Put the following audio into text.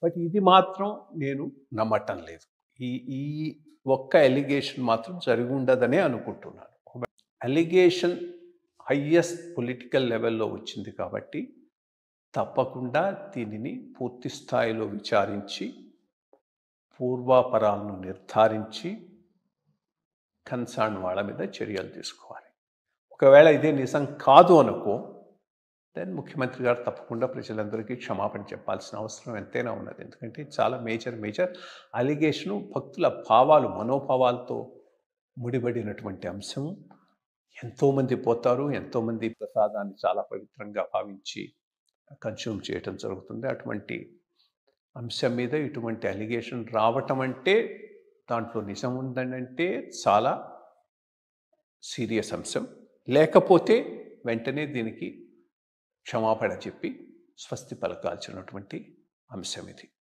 but ఇది మాత్రం నేను నమ్మటం లేదు ఈ ఈ ఒక్క ఎలిగేషన్ మాత్రం జరిగి ఉండదనే అనుకుంటున్నాను అలిగేషన్ హయ్యెస్ట్ పొలిటికల్ లెవెల్లో వచ్చింది కాబట్టి తప్పకుండా దీనిని పూర్తి స్థాయిలో విచారించి పూర్వాపరాలను నిర్ధారించి కన్సర్న్ వాళ్ళ మీద చర్యలు తీసుకోవాలి ఒకవేళ ఇదే నిజం కాదు అనుకో దెన్ ముఖ్యమంత్రి గారు తప్పకుండా ప్రజలందరికీ క్షమాపణ చెప్పాల్సిన అవసరం ఎంతైనా ఉన్నది ఎందుకంటే ఇది చాలా మేజర్ మేజర్ అలిగేషను భక్తుల భావాలు మనోభావాలతో ముడిపడినటువంటి అంశం ఎంతోమంది పోతారు ఎంతోమంది ప్రసాదాన్ని చాలా పవిత్రంగా భావించి కన్జ్యూమ్ చేయటం జరుగుతుంది అటువంటి అంశం మీద ఇటువంటి అలిగేషన్ రావటం అంటే దాంట్లో నిజం ఉందనంటే చాలా సీరియస్ అంశం లేకపోతే వెంటనే దీనికి క్షమాపణ చెప్పి స్వస్తి పలకాల్సినటువంటి అంశం ఇది